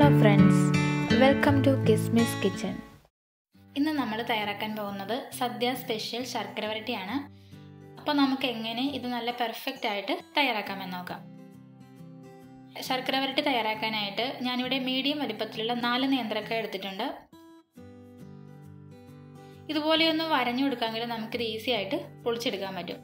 hello friends welcome to Kismis kitchen ഇന്ന് നമ്മൾ തയ്യാറാക്കാൻ പോകുന്നത് സദ്യ സ്പെഷ്യൽ ശർക്കര വരട്ടിയാണ് അപ്പോൾ നമുക്ക് എങ്ങനെ ഇത് നല്ല പെർഫെക്റ്റ് ആയിട്ട് തയ്യാറാക്കാമെന്ന് നോക്കാം ശർക്കര വരട്ടി തയ്യാറാക്കാനായിട്ട് ഞാനിവിടെ മീഡിയം വലിപ്പത്തിലുള്ള നാല് നേന്ത്രക്കായ എടുത്തിട്ടുണ്ട് ഇതുപോലെയൊന്ന് വരഞ്ഞു കൊടുക്കാമെങ്കിൽ നമുക്കിത് ഈസി ആയിട്ട് പൊളിച്ചെടുക്കാൻ പറ്റും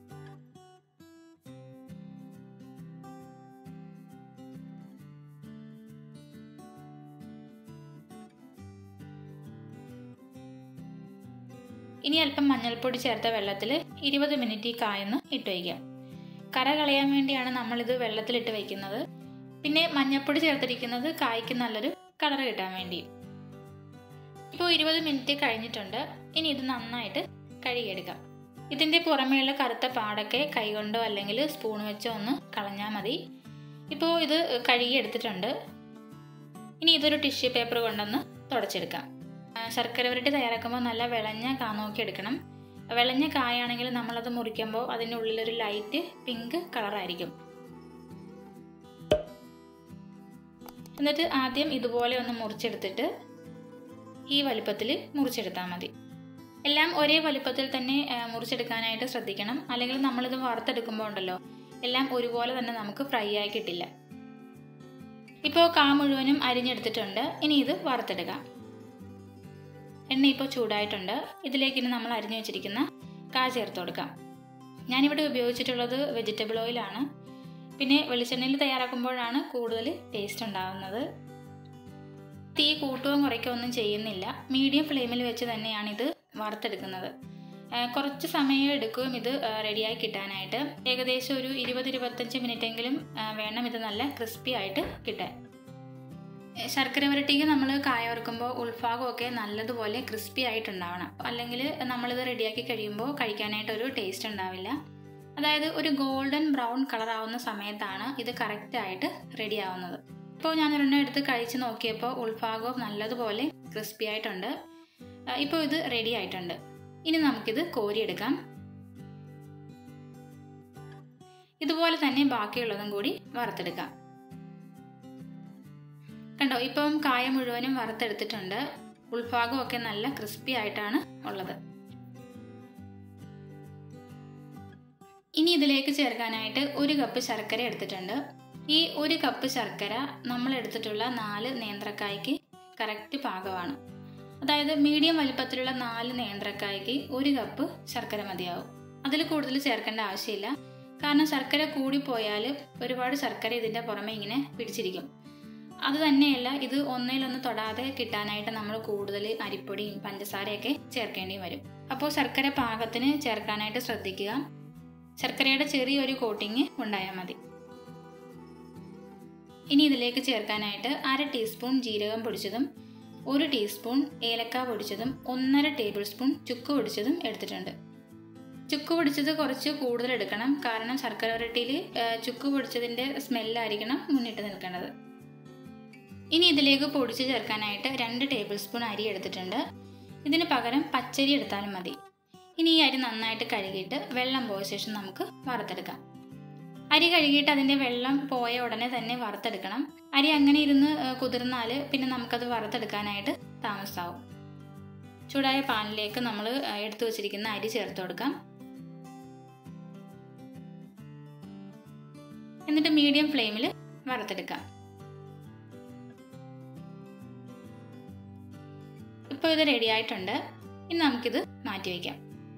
ഇനി അല്പം മഞ്ഞൾപ്പൊടി ചേർത്ത വെള്ളത്തിൽ ഇരുപത് മിനിറ്റ് ഈ കായൊന്ന് ഇട്ട് വയ്ക്കാം കര കളയാൻ വേണ്ടിയാണ് നമ്മളിത് വെള്ളത്തിലിട്ട് വയ്ക്കുന്നത് പിന്നെ മഞ്ഞൾപ്പൊടി ചേർത്തിരിക്കുന്നത് കായ്ക്ക് നല്ലൊരു കളർ കിട്ടാൻ വേണ്ടി ഇപ്പോൾ ഇരുപത് മിനിറ്റ് കഴിഞ്ഞിട്ടുണ്ട് ഇനി ഇത് നന്നായിട്ട് കഴുകിയെടുക്കാം ഇതിൻ്റെ പുറമേയുള്ള കറുത്ത പാടൊക്കെ കൈകൊണ്ടോ അല്ലെങ്കിൽ സ്പൂൺ വെച്ചോ ഒന്ന് കളഞ്ഞാൽ മതി ഇപ്പോൾ ഇത് കഴുകിയെടുത്തിട്ടുണ്ട് ഇനി ഇതൊരു ടിഷ്യൂ പേപ്പർ കൊണ്ടൊന്ന് തുടച്ചെടുക്കാം ശർക്കര വരട്ടി തയ്യാറാക്കുമ്പോൾ നല്ല വിളഞ്ഞ കാ നോക്കി എടുക്കണം വിളഞ്ഞ കായാണെങ്കിൽ നമ്മളത് മുറിക്കുമ്പോൾ അതിൻ്റെ ഉള്ളിലൊരു ലൈറ്റ് പിങ്ക് കളറായിരിക്കും എന്നിട്ട് ആദ്യം ഇതുപോലെ ഒന്ന് മുറിച്ചെടുത്തിട്ട് ഈ വലുപ്പത്തിൽ മുറിച്ചെടുത്താൽ മതി എല്ലാം ഒരേ വലുപ്പത്തിൽ തന്നെ മുറിച്ചെടുക്കാനായിട്ട് ശ്രദ്ധിക്കണം അല്ലെങ്കിൽ നമ്മളിത് വറുത്തെടുക്കുമ്പോൾ ഉണ്ടല്ലോ എല്ലാം ഒരുപോലെ തന്നെ നമുക്ക് ഫ്രൈ ആയി കിട്ടില്ല ഇപ്പോൾ കാ മുഴുവനും അരിഞ്ഞെടുത്തിട്ടുണ്ട് ഇനി ഇത് വറുത്തെടുക്കാം എണ്ണ ഇപ്പോൾ ചൂടായിട്ടുണ്ട് ഇതിലേക്ക് ഇനി നമ്മൾ അരിഞ്ഞു വെച്ചിരിക്കുന്ന കാ ചേർത്ത് കൊടുക്കാം ഞാനിവിടെ ഉപയോഗിച്ചിട്ടുള്ളത് വെജിറ്റബിൾ ഓയിലാണ് പിന്നെ വെളിച്ചെണ്ണയിൽ തയ്യാറാക്കുമ്പോഴാണ് കൂടുതൽ ടേസ്റ്റ് ഉണ്ടാകുന്നത് തീ കൂട്ടുകയും കുറയ്ക്കുകയോ ഒന്നും ചെയ്യുന്നില്ല മീഡിയം ഫ്ലെയിമിൽ വെച്ച് തന്നെയാണ് ഇത് വറുത്തെടുക്കുന്നത് കുറച്ച് സമയം എടുക്കും ഇത് റെഡിയായി കിട്ടാനായിട്ട് ഏകദേശം ഒരു ഇരുപത് ഇരുപത്തഞ്ച് മിനിറ്റെങ്കിലും വേണം ഇത് നല്ല ക്രിസ്പി ആയിട്ട് കിട്ടാൻ ശർക്കര വരട്ടിക്ക് നമ്മൾ കായ വറുക്കുമ്പോൾ ഉൾഭാഗമൊക്കെ നല്ലതുപോലെ ക്രിസ്പി ആയിട്ടുണ്ടാവണം അല്ലെങ്കിൽ നമ്മളിത് റെഡിയാക്കി കഴിയുമ്പോൾ കഴിക്കാനായിട്ട് ഒരു ടേസ്റ്റ് ഉണ്ടാവില്ല അതായത് ഒരു ഗോൾഡൻ ബ്രൗൺ കളർ ആവുന്ന സമയത്താണ് ഇത് കറക്റ്റായിട്ട് റെഡി ആവുന്നത് ഇപ്പോൾ ഞാൻ ഒരെണ്ണം എടുത്ത് കഴിച്ച് നോക്കിയപ്പോൾ ഉൾഭാഗവും നല്ലതുപോലെ ക്രിസ്പി ആയിട്ടുണ്ട് ഇപ്പോൾ ഇത് റെഡി ആയിട്ടുണ്ട് ഇനി നമുക്കിത് കോരിയെടുക്കാം ഇതുപോലെ തന്നെ ബാക്കിയുള്ളതും കൂടി വറുത്തെടുക്കാം കണ്ടോ ഇപ്പം കായ മുഴുവനും വറുത്തെടുത്തിട്ടുണ്ട് ഉൾഭാഗമൊക്കെ നല്ല ക്രിസ്പി ആയിട്ടാണ് ഉള്ളത് ഇനി ഇതിലേക്ക് ചേർക്കാനായിട്ട് ഒരു കപ്പ് ശർക്കര എടുത്തിട്ടുണ്ട് ഈ ഒരു കപ്പ് ശർക്കര നമ്മൾ എടുത്തിട്ടുള്ള നാല് നേന്ത്രക്കായ്ക്ക് കറക്റ്റ് പാകമാണ് അതായത് മീഡിയം വലിപ്പത്തിലുള്ള നാല് നേന്ത്രക്കായ്ക്ക് ഒരു കപ്പ് ശർക്കര മതിയാവും അതിൽ കൂടുതൽ ചേർക്കേണ്ട ആവശ്യമില്ല കാരണം ശർക്കര കൂടിപ്പോയാൽ ഒരുപാട് ശർക്കര ഇതിൻ്റെ പുറമെ ഇങ്ങനെ പിടിച്ചിരിക്കും അത് തന്നെയല്ല ഇത് ഒന്നിലൊന്ന് തൊടാതെ കിട്ടാനായിട്ട് നമ്മൾ കൂടുതൽ അരിപ്പൊടിയും പഞ്ചസാരയൊക്കെ ചേർക്കേണ്ടി വരും അപ്പോൾ ശർക്കര പാകത്തിന് ചേർക്കാനായിട്ട് ശ്രദ്ധിക്കുക ശർക്കരയുടെ ചെറിയൊരു കോട്ടിങ് ഉണ്ടായാൽ മതി ഇനി ഇതിലേക്ക് ചേർക്കാനായിട്ട് അര ടീസ്പൂൺ ജീരകം പൊടിച്ചതും ഒരു ടീസ്പൂൺ ഏലക്ക പൊടിച്ചതും ഒന്നര ടേബിൾ സ്പൂൺ ചുക്ക് പൊടിച്ചതും എടുത്തിട്ടുണ്ട് ചുക്ക് പൊടിച്ചത് കുറച്ച് കൂടുതൽ എടുക്കണം കാരണം ശർക്കര വരട്ടിയിൽ ചുക്ക് പൊടിച്ചതിൻ്റെ സ്മെല്ലായിരിക്കണം മുന്നിട്ട് നിൽക്കേണ്ടത് ഇനി ഇതിലേക്ക് പൊടിച്ച് ചേർക്കാനായിട്ട് രണ്ട് ടേബിൾ സ്പൂൺ അരി എടുത്തിട്ടുണ്ട് ഇതിന് പകരം പച്ചരി എടുത്താലും മതി ഇനി ഈ അരി നന്നായിട്ട് കഴുകിയിട്ട് വെള്ളം പോയ ശേഷം നമുക്ക് വറുത്തെടുക്കാം അരി കഴുകിയിട്ട് അതിൻ്റെ വെള്ളം പോയ ഉടനെ തന്നെ വറുത്തെടുക്കണം അരി അങ്ങനെ ഇരുന്ന് കുതിർന്നാൽ പിന്നെ നമുക്കത് വറുത്തെടുക്കാനായിട്ട് താമസമാവും ചൂടായ പാനിലേക്ക് നമ്മൾ എടുത്തു വച്ചിരിക്കുന്ന അരി ചേർത്ത് കൊടുക്കാം എന്നിട്ട് മീഡിയം ഫ്ലെയിമിൽ വറുത്തെടുക്കാം ഇപ്പോൾ ഇത് റെഡി ആയിട്ടുണ്ട് ഇനി നമുക്കിത് മാറ്റി വയ്ക്കാം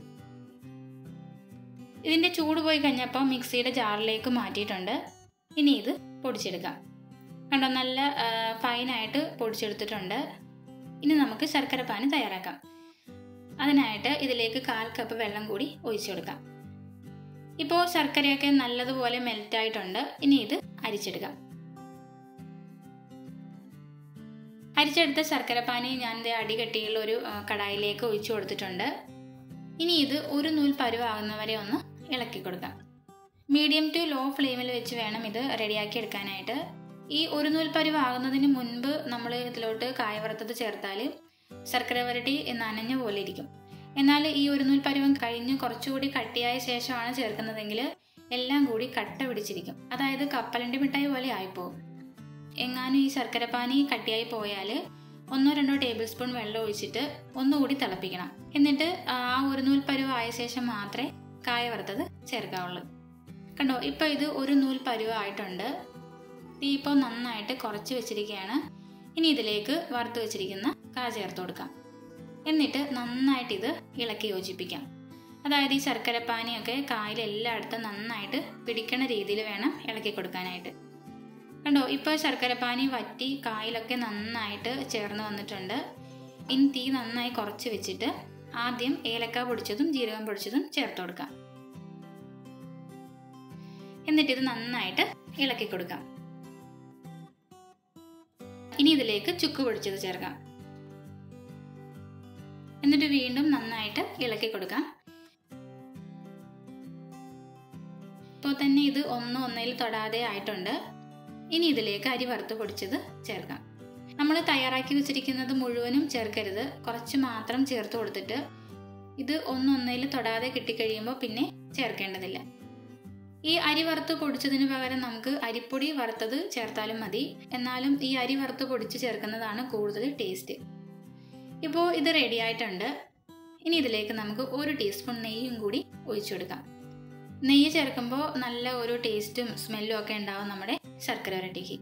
ഇതിൻ്റെ ചൂട് പോയി കഴിഞ്ഞപ്പോൾ മിക്സിയുടെ ജാറിലേക്ക് മാറ്റിയിട്ടുണ്ട് ഇനി ഇത് പൊടിച്ചെടുക്കാം കണ്ടോ നല്ല ഫൈനായിട്ട് പൊടിച്ചെടുത്തിട്ടുണ്ട് ഇനി നമുക്ക് ശർക്കര പാനി തയ്യാറാക്കാം അതിനായിട്ട് ഇതിലേക്ക് കാൽ കപ്പ് വെള്ളം കൂടി ഒഴിച്ചു കൊടുക്കാം ഇപ്പോൾ ശർക്കരയൊക്കെ നല്ലതുപോലെ മെൽറ്റായിട്ടുണ്ട് ഇനി ഇത് അരിച്ചെടുക്കാം അരിച്ചെടുത്ത ശർക്കരപ്പാനി ഞാൻ അടി കെട്ടിയുള്ള ഒരു കടായിലേക്ക് ഒഴിച്ചു കൊടുത്തിട്ടുണ്ട് ഇനി ഇത് ഒരു നൂൽ പരുവാകുന്നവരെ ഒന്ന് ഇളക്കി കൊടുക്കാം മീഡിയം ടു ലോ ഫ്ലെയിമിൽ വെച്ച് വേണം ഇത് റെഡിയാക്കി എടുക്കാനായിട്ട് ഈ ഒരു നൂൽ പരുവാകുന്നതിന് മുൻപ് നമ്മൾ ഇതിലോട്ട് കായ വറുത്തത് ചേർത്താൽ ശർക്കര വരട്ടി നനഞ്ഞ പോലെ ഇരിക്കും എന്നാൽ ഈ ഒരു നൂൽ പരുവം കഴിഞ്ഞ് കുറച്ചുകൂടി കട്ടിയായ ശേഷമാണ് ചേർക്കുന്നതെങ്കിൽ എല്ലാം കൂടി കട്ട പിടിച്ചിരിക്കും അതായത് കപ്പലണ്ടി മിഠായി പോലെ ആയിപ്പോവും എങ്ങാനും ഈ ശർക്കരപ്പാനി കട്ടിയായി പോയാൽ ഒന്നോ രണ്ടോ ടേബിൾ സ്പൂൺ വെള്ളം ഒഴിച്ചിട്ട് ഒന്നുകൂടി തിളപ്പിക്കണം എന്നിട്ട് ആ ഒരു നൂൽ പരുവായ ശേഷം മാത്രമേ കായ വറുത്തത് ചേർക്കാവുള്ളൂ കണ്ടോ ഇപ്പോൾ ഇത് ഒരു നൂൽ പരുവായിട്ടുണ്ട് തീ ഇപ്പോൾ നന്നായിട്ട് കുറച്ച് വെച്ചിരിക്കുകയാണ് ഇനി ഇതിലേക്ക് വറുത്ത് വെച്ചിരിക്കുന്ന കായ ചേർത്ത് കൊടുക്കാം എന്നിട്ട് നന്നായിട്ട് ഇത് ഇളക്കി യോജിപ്പിക്കാം അതായത് ഈ ശർക്കരപ്പാനിയൊക്കെ കായൽ എല്ലായിടത്തും നന്നായിട്ട് പിടിക്കണ രീതിയിൽ വേണം ഇളക്കി കൊടുക്കാനായിട്ട് കണ്ടോ ഇപ്പോൾ ശർക്കരപ്പാനി വറ്റി കായലൊക്കെ നന്നായിട്ട് ചേർന്ന് വന്നിട്ടുണ്ട് ഇനി തീ നന്നായി കുറച്ച് വെച്ചിട്ട് ആദ്യം ഏലക്ക പൊടിച്ചതും ജീരകം പൊടിച്ചതും ചേർത്ത് കൊടുക്കാം എന്നിട്ട് ഇത് നന്നായിട്ട് ഇളക്കി കൊടുക്കാം ഇനി ഇതിലേക്ക് ചുക്ക് പൊടിച്ചത് ചേർക്കാം എന്നിട്ട് വീണ്ടും നന്നായിട്ട് ഇളക്കി കൊടുക്കാം ഇപ്പോൾ തന്നെ ഇത് ഒന്നും ഒന്നിൽ തൊടാതെ ആയിട്ടുണ്ട് ഇനി ഇതിലേക്ക് അരി വറുത്ത് പൊടിച്ചത് ചേർക്കാം നമ്മൾ തയ്യാറാക്കി വെച്ചിരിക്കുന്നത് മുഴുവനും ചേർക്കരുത് കുറച്ച് മാത്രം ചേർത്ത് കൊടുത്തിട്ട് ഇത് ഒന്നൊന്നിൽ തൊടാതെ കിട്ടിക്കഴിയുമ്പോൾ പിന്നെ ചേർക്കേണ്ടതില്ല ഈ അരി വറുത്ത് പൊടിച്ചതിന് പകരം നമുക്ക് അരിപ്പൊടി വറുത്തത് ചേർത്താലും മതി എന്നാലും ഈ അരി വറുത്ത് പൊടിച്ച് ചേർക്കുന്നതാണ് കൂടുതൽ ടേസ്റ്റ് ഇപ്പോൾ ഇത് റെഡി ആയിട്ടുണ്ട് ഇനി ഇതിലേക്ക് നമുക്ക് ഒരു ടീസ്പൂൺ നെയ്യും കൂടി ഒഴിച്ചു കൊടുക്കാം നെയ്യ് ചേർക്കുമ്പോൾ നല്ല ഒരു ടേസ്റ്റും സ്മെല്ലും ഒക്കെ ഉണ്ടാവും നമ്മുടെ ശർക്കര വരട്ടിക്ക്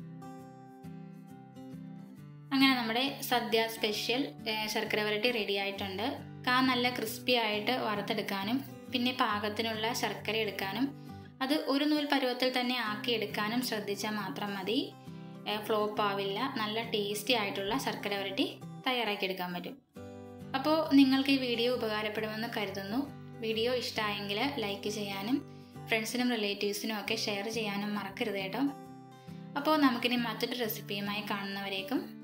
അങ്ങനെ നമ്മുടെ സദ്യ സ്പെഷ്യൽ ശർക്കര വരട്ടി റെഡി ആയിട്ടുണ്ട് കാ നല്ല ക്രിസ്പി ആയിട്ട് വറുത്തെടുക്കാനും പിന്നെ പാകത്തിനുള്ള ശർക്കര എടുക്കാനും അത് ഒരു നൂൽ പരുവത്തിൽ തന്നെ ആക്കി എടുക്കാനും ശ്രദ്ധിച്ചാൽ മാത്രം മതി ഫ്ലോപ്പ് ആവില്ല നല്ല ടേസ്റ്റി ആയിട്ടുള്ള ശർക്കര വരട്ടി തയ്യാറാക്കിയെടുക്കാൻ പറ്റും അപ്പോൾ നിങ്ങൾക്ക് ഈ വീഡിയോ ഉപകാരപ്പെടുമെന്ന് കരുതുന്നു വീഡിയോ ഇഷ്ടമായെങ്കിൽ ലൈക്ക് ചെയ്യാനും ഫ്രണ്ട്സിനും റിലേറ്റീവ്സിനും ഒക്കെ ഷെയർ ചെയ്യാനും മറക്കരുത് കേട്ടോ അപ്പോൾ നമുക്കിനി മറ്റൊരു റെസിപ്പിയുമായി കാണുന്നവരേക്കും